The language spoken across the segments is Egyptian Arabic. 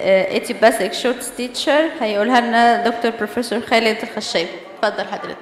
اتيباثيك شورت ستيتشر هيقولها لنا دكتور بروفيسور خالد الخشاب اتفضل حضرتك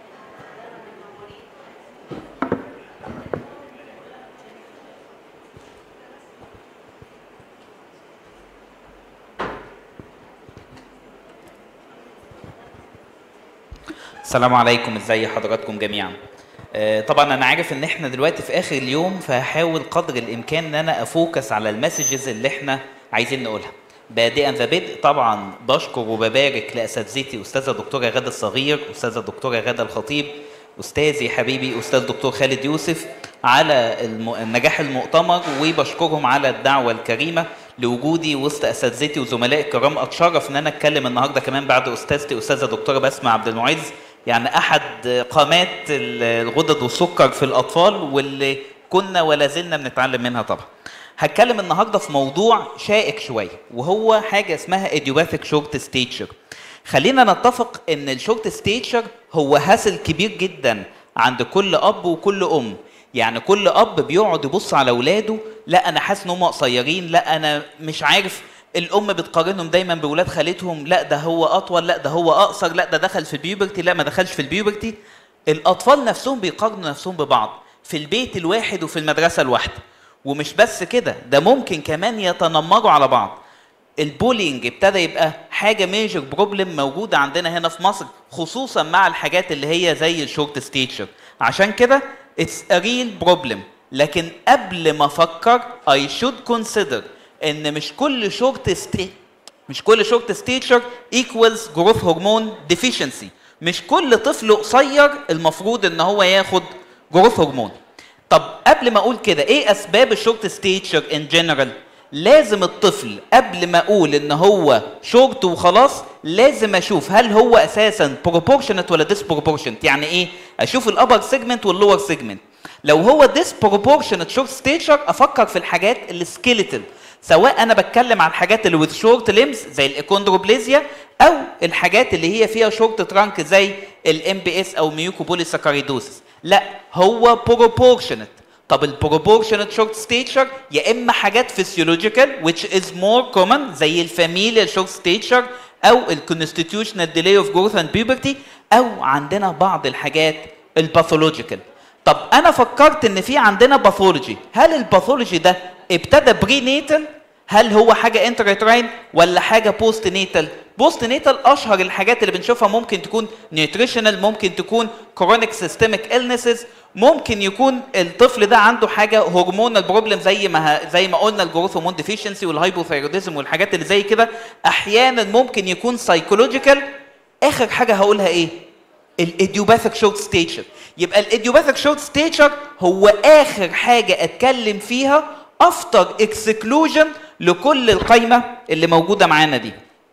السلام عليكم ازي حضراتكم جميعا آه، طبعا انا عارف ان احنا دلوقتي في اخر اليوم فهحاول قدر الامكان ان انا افوكس على المسجز اللي احنا عايزين نقولها بادئا ذا بدء طبعا بشكر وببارك لاساتذتي استاذه دكتوره غاده الصغير استاذه دكتوره غاده الخطيب استاذي حبيبي استاذ دكتور خالد يوسف على الم... نجاح المؤتمر وبشكرهم على الدعوه الكريمه لوجودي وسط اساتذتي وزملائي الكرام اتشرف ان انا اتكلم النهارده كمان بعد استاذتي استاذه دكتوره بسمه عبد المعز يعني احد قامات الغدد والسكر في الاطفال واللي كنا ولا زلنا بنتعلم منها طبعا هتكلم النهارده في موضوع شائك شويه وهو حاجه اسمها ايديوباثيك شورت ستيتشر خلينا نتفق ان الشورت ستيتشر هو هاسل كبير جدا عند كل اب وكل ام يعني كل اب بيقعد يبص على اولاده لا انا حاسس ان هم قصيرين لا انا مش عارف الام بتقارنهم دايما باولاد خالتهم لا ده هو اطول لا ده هو اقصر لا ده دخل في البيوبرتي لا ما دخلش في البيوبرتي الاطفال نفسهم بيقارنوا نفسهم ببعض في البيت الواحد وفي المدرسه الواحده ومش بس كده ده ممكن كمان يتنمروا على بعض البولينج ابتدى يبقى حاجه ميجر بروبلم موجوده عندنا هنا في مصر خصوصا مع الحاجات اللي هي زي الشورت ستيتشر عشان كده اتس ا ريل بروبلم لكن قبل ما افكر اي شود كونسيدر ان مش كل شورت ستي مش كل شورت ستيتشر ايكوالز جروث هرمون ديفيشنسي مش كل طفل قصير المفروض ان هو ياخد جروث هرمون طب قبل ما اقول كده ايه اسباب الشورت ستيتشر ان جنرال لازم الطفل قبل ما اقول ان هو شورت وخلاص لازم اشوف هل هو اساسا بروبورشنت ولا ديسبروبورشنت يعني ايه اشوف الابر سيجمنت واللور سيجمنت لو هو ديسبروبورشنت شورت ستيتشر افكر في الحاجات السكيلتال سواء انا بتكلم عن الحاجات اللي with شورت ليمز زي الايكوندروبليزيا او الحاجات اللي هي فيها شورت ترانك زي الام بي اس او ميوكوبوليساكاريدوسس لا هو بروبورشنت طب البروبورشنت شورت ستيتشر يا اما حاجات فيسيولوجيكال which is more common زي الفاميليال شورت ستيتشر او الكونستيتيوشنال ديلي اوف جروث اند بيوبرتي او عندنا بعض الحاجات الباثولوجيكال طب انا فكرت ان في عندنا باثولوجي هل الباثولوجي ده ابتدى بري نيتال هل هو حاجه انتريتراين ولا حاجه بوست نيتال بوست نيتال اشهر الحاجات اللي بنشوفها ممكن تكون نيوتريشنال ممكن تكون كرونيك سيستميك النسز ممكن يكون الطفل ده عنده حاجه هرمونال بروبلم زي ما ه- زي ما قلنا الجروث هرمون ديفيشنسي والهايبوثايروديزم والحاجات اللي زي كده احيانا ممكن يكون سايكولوجيكال اخر حاجه هقولها ايه الايديوباثيك شورت ستيتشر يبقى الايديوباثيك شورت ستيتشر هو اخر حاجه اتكلم فيها افتر اكسكلوجن لكل القايمه اللي موجوده معانا دي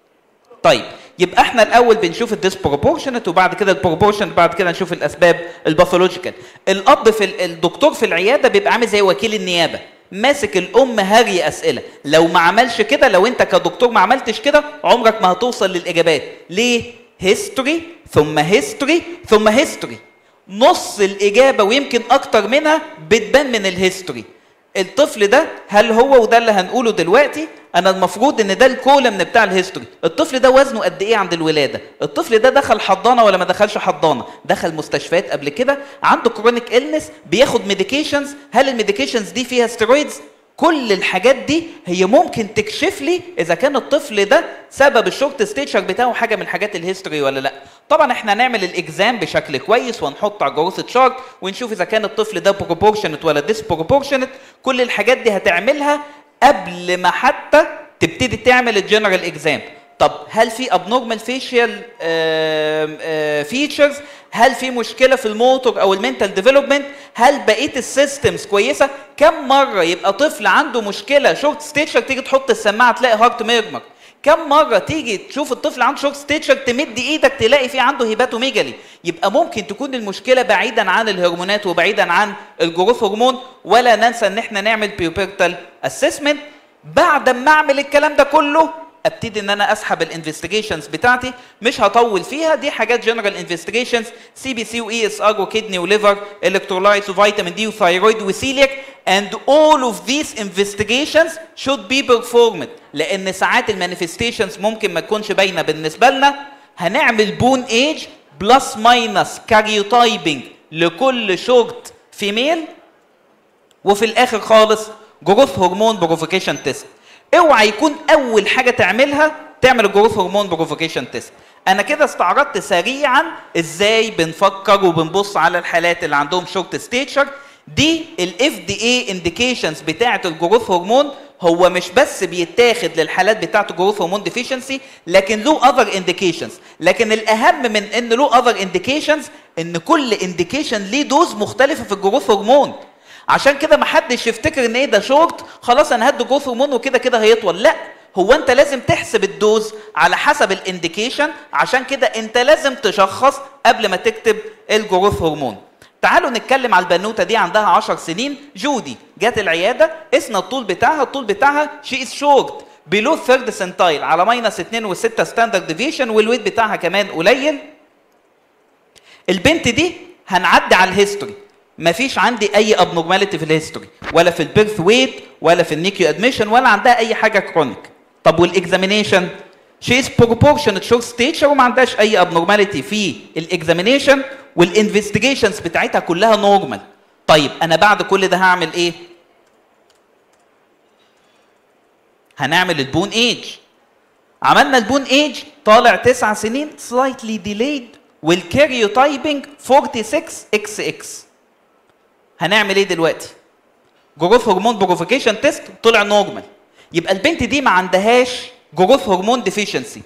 طيب يبقى احنا الاول بنشوف الديسبروبورشنت وبعد كده البروبورشنت بعد كده نشوف الاسباب الباثولوجيكال الاب في ال- الدكتور في العياده بيبقى عامل زي وكيل النيابه ماسك الام هري اسئله لو ما عملش كده لو انت كدكتور ما عملتش كده عمرك ما هتوصل للاجابات ليه هيستوري ثم هيستوري ثم هيستوري نص الاجابه ويمكن اكتر منها بتبان من الهيستوري الطفل ده هل هو وده اللي هنقوله دلوقتي انا المفروض ان ده الكولمن بتاع الهيستوري الطفل ده وزنه قد ايه عند الولاده الطفل ده دخل حضانه ولا ما دخلش حضانه دخل مستشفيات قبل كده عنده كرونيك إلنس بياخد ميديكيشنز هل الميديكيشنز دي فيها ستيرويدز كل الحاجات دي هي ممكن تكشف لي اذا كان الطفل ده سبب الشورت ستيتشر بتاعه حاجه من حاجات الهيستوري ولا لا طبعا احنا هنعمل الاكزام بشكل كويس ونحط على جروث تشارت ونشوف اذا كان الطفل ده بروبورشنت ولا ديسبروبورشنت كل الحاجات دي هتعملها قبل ما حتى تبتدي تعمل الجنرال اكزام طب هل في ابنورمال فيشيال فيتشرز هل في مشكله في الموتور او المنتال ديفلوبمنت هل بقيه السيستمز كويسه كم مره يبقى طفل عنده مشكله شورت ستيتشر تيجي تحط السماعه تلاقي هارت ميرمر كم مره تيجي تشوف الطفل عنده شورت ستيتشر تمد ايدك تلاقي في عنده هيباتوميجالي يبقى ممكن تكون المشكله بعيدا عن الهرمونات وبعيدا عن الجروث هرمون ولا ننسى ان احنا نعمل بيوبرتال اسسمنت بعد ما اعمل الكلام ده كله ابتدي ان انا اسحب الانفستيجيشنز بتاعتي مش هطول فيها دي حاجات جنرال انفستيجيشنز سي بي سي واي اس ار وكدني وليفر الكترولايتس وفيتامين دي وثايرويد وسيليك and all of these investigations should be performed لان ساعات المانيفستيشنز ممكن ما تكونش باينه بالنسبه لنا هنعمل بون ايج بلس ماينس كاريوتايبنج لكل شورت فيميل وفي الاخر خالص جروث هرمون بروفوكيشن تيست اوعى يكون اول حاجه تعملها تعمل الجروث هرمون بروفوكيشن تيست انا كده استعرضت سريعا ازاي بنفكر وبنبص على الحالات اللي عندهم شورت ستيتشر دي الاف دي اي انديكيشنز بتاعه الجروث هرمون هو مش بس بيتاخد للحالات بتاعه الجروث هرمون ديفيشنسي لكن له اذر انديكيشنز لكن الاهم من ان له اذر انديكيشنز ان كل انديكيشن ليه دوز مختلفه في الجروث هرمون عشان كده ما حدش يفتكر ان ايه ده شورت خلاص انا هدي جروث هرمون وكده كده هيطول لا هو انت لازم تحسب الدوز على حسب الانديكيشن عشان كده انت لازم تشخص قبل ما تكتب الجروث هرمون تعالوا نتكلم على البنوته دي عندها 10 سنين جودي جت العياده قسنا الطول بتاعها الطول بتاعها شي از شورت بيلو ثيرد سنتايل على ماينس 2 و6 ستاندرد ديفيشن والويت بتاعها كمان قليل البنت دي هنعدي على الهيستوري مفيش عندي اي ابنورماليتي في الهيستوري ولا في البيرث ويت ولا في النيكيو ادميشن ولا عندها اي حاجه كرونيك طب والاكزامينيشن شي از بروبورشنت شورت ستيتشر وما عندهاش اي ابنورماليتي في الاكزامينيشن والانفستيجيشنز بتاعتها كلها نورمال طيب انا بعد كل ده هعمل ايه هنعمل البون ايج عملنا البون ايج طالع تسع سنين سلايتلي ديليد والكاريوتايبنج 46 اكس اكس هنعمل ايه دلوقتي جروث هرمون بروفيكيشن تيست طلع نورمال يبقى البنت دي ما عندهاش جروث هرمون ديفيشنسي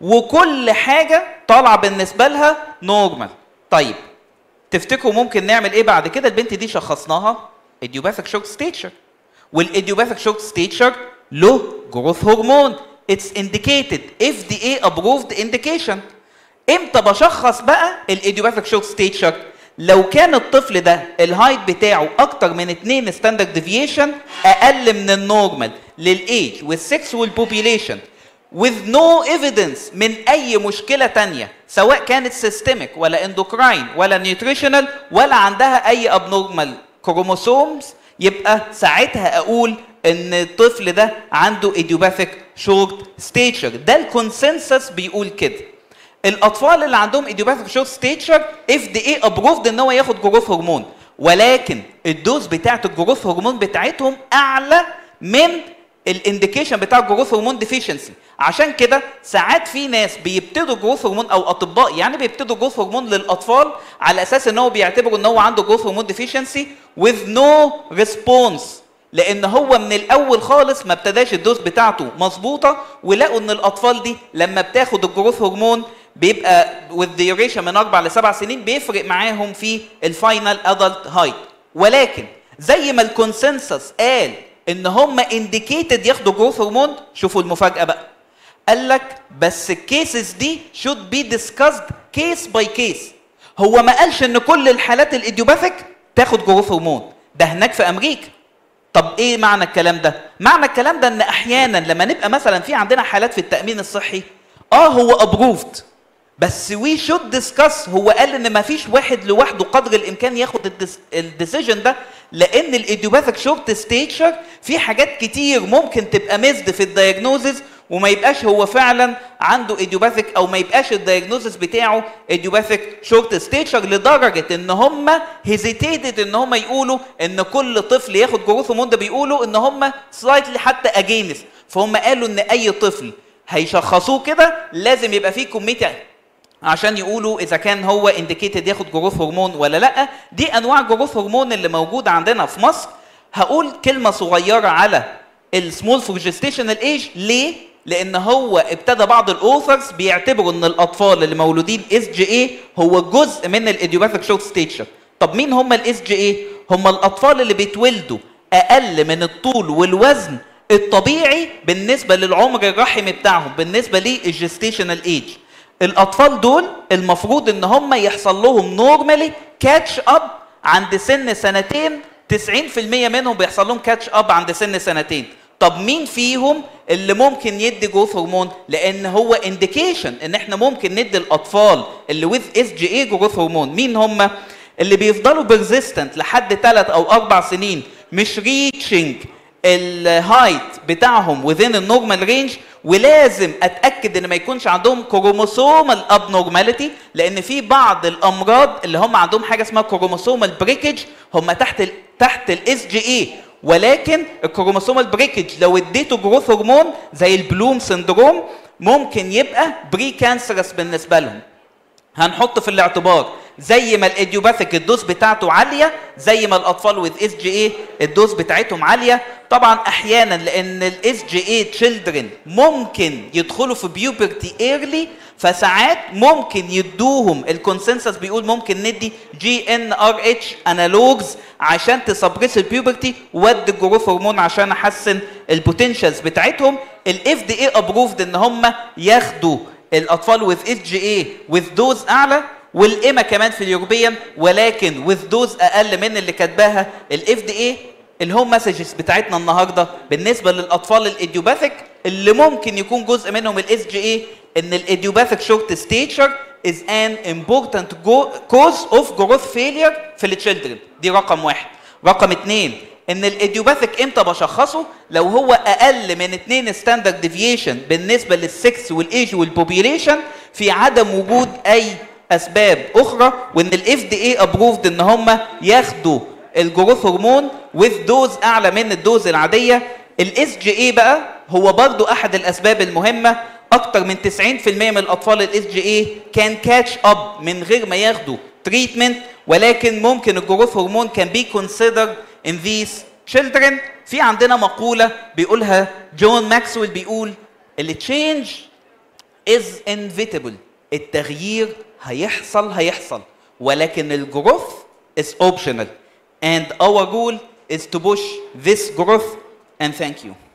وكل حاجه طالعه بالنسبه لها نورمال طيب تفتكروا ممكن نعمل ايه بعد كده البنت دي شخصناها idiopathic شورت ستيتشر والايديوباثيك شورت ستيتشر له جروث هرمون اتس انديكيتد اف دي اي ابروفد انديكيشن امتى بشخص بقى الايديوباثيك شورت ستيتشر لو كان الطفل ده الهايت بتاعه اكتر من 2 ستاندرد ديفيشن اقل من النورمال للايج والسكس والبوبيليشن with no evidence من اي مشكله تانية سواء كانت سيستميك ولا اندوكراين ولا نيوتريشنال ولا عندها اي ابنورمال كروموسومز يبقى ساعتها اقول ان الطفل ده عنده ايديوباثيك شورت ستيتشر ده الكونسنسس بيقول كده الاطفال اللي عندهم ايديوباثيك شورت ستيتشر اف دي اي ابروفد ان هو ياخد جروث هرمون ولكن الدوز بتاعت الجروث هرمون بتاعتهم اعلى من الانديكيشن بتاع الجروث هرمون ديفيشنسي عشان كده ساعات في ناس بيبتدوا جروث هرمون او اطباء يعني بيبتدوا جروث هرمون للاطفال على اساس ان هو بيعتبروا ان هو عنده جروث هرمون ديفيشنسي with no response لان هو من الاول خالص ما ابتداش الدوز بتاعته مظبوطه ولقوا ان الاطفال دي لما بتاخد الجروث هرمون بيبقى with duration من اربع لسبع سنين بيفرق معاهم في الفاينل ادلت هايت ولكن زي ما الكونسنسس قال ان هم انديكيتد ياخدوا جروث هرمون شوفوا المفاجاه بقى قال لك بس الكيسز دي should be discussed case by case هو ما قالش ان كل الحالات الايديوباثيك تاخد جروث هرمون ده هناك في امريكا طب ايه معنى الكلام ده معنى الكلام ده ان احيانا لما نبقى مثلا في عندنا حالات في التامين الصحي اه هو ابروفد بس وي شود ديسكاس هو قال ان ما فيش واحد لوحده قدر الامكان ياخد الديسيجن ده لان الايديوباثيك شورت ستيتشر في حاجات كتير ممكن تبقى مزد في الدايجنوزز وما يبقاش هو فعلا عنده ايديوباثيك او ما يبقاش الدايجنوزس بتاعه ايديوباثيك شورت ستيتشر لدرجه ان هم هيزيتيتد ان هم يقولوا ان كل طفل ياخد جروث هرمون ده بيقولوا ان هم سلايتلي حتى اجينس فهم قالوا ان اي طفل هيشخصوه كده لازم يبقى فيه كوميتي عشان يقولوا اذا كان هو انديكيتد ياخد جروث هرمون ولا لا دي انواع جروث هرمون اللي موجوده عندنا في مصر هقول كلمه صغيره على السمول فور جيستيشنال ايج ليه لان هو ابتدى بعض الاوثرز بيعتبروا ان الاطفال اللي مولودين اس جي اي هو جزء من الايديوباثيك شورت ستيتشر طب مين هم الاس جي اي هم الاطفال اللي بيتولدوا اقل من الطول والوزن الطبيعي بالنسبه للعمر الرحمي بتاعهم بالنسبه للجستيشنال ايج الاطفال دول المفروض ان هم يحصل لهم نورمالي كاتش اب عند سن سنتين 90% منهم بيحصل لهم كاتش اب عند سن سنتين طب مين فيهم اللي ممكن يدي جروث هرمون لان هو انديكيشن ان احنا ممكن ندي الاطفال اللي وذ اس جي اي جروث هرمون مين هم اللي بيفضلوا بيرزيستنت لحد ثلاث او اربع سنين مش ريتشنج الهايت بتاعهم within النورمال رينج ولازم اتاكد ان ما يكونش عندهم كروموسومال ابنورماليتي لان في بعض الامراض اللي هم عندهم حاجه اسمها كروموسومال بريكج هم تحت ال تحت الاس جي اي ولكن الكروموسومال بريكج لو اديته جروث هرمون زي البلوم سندروم ممكن يبقى بري كانسرس بالنسبه لهم هنحط في الاعتبار زي ما الايديوباثيك الدوز بتاعته عاليه زي ما الاطفال وذ اس جي اي الدوز بتاعتهم عاليه طبعا احيانا لان الاس جي اي تشيلدرن ممكن يدخلوا في بيوبرتي ايرلي فساعات ممكن يدوهم الكونسنسس بيقول ممكن ندي جي ان ار اتش انالوجز عشان تسبريس البيوبرتي وادي الجروث هرمون عشان احسن البوتنشالز بتاعتهم الاف دي اي ابروفد ان هم ياخدوا الاطفال وذ اس جي اي وذ دوز اعلى والايما كمان في اليوروبيان ولكن وذ دوز اقل من اللي كاتباها الاف دي اي الهوم مسجز بتاعتنا النهارده بالنسبه للاطفال الايديوباثيك اللي ممكن يكون جزء منهم الاس جي اي ان الايديوباثيك شورت ستيتشر is an important go- cause of growth failure في التشيلدرن دي رقم واحد رقم اتنين ان الايديوباثيك امتى بشخصه لو هو اقل من 2 ستاندرد ديفيشن بالنسبه للسكس والايج والبوبيوليشن في عدم وجود اي اسباب اخرى وان الاف دي اي ابروفد ان هم ياخدوا الجروث هرمون وذ دوز اعلى من الدوز العاديه الاس جي اي بقى هو برضو احد الاسباب المهمه اكتر من 90% من الاطفال الاس جي اي كان كاتش اب من غير ما ياخدوا تريتمنت ولكن ممكن الجروث هرمون كان بي considered in these children في عندنا مقولة بيقولها جون ماكسويل بيقول اللي change is inevitable التغيير هيحصل هيحصل ولكن الجروث is optional and our goal is to push this growth and thank you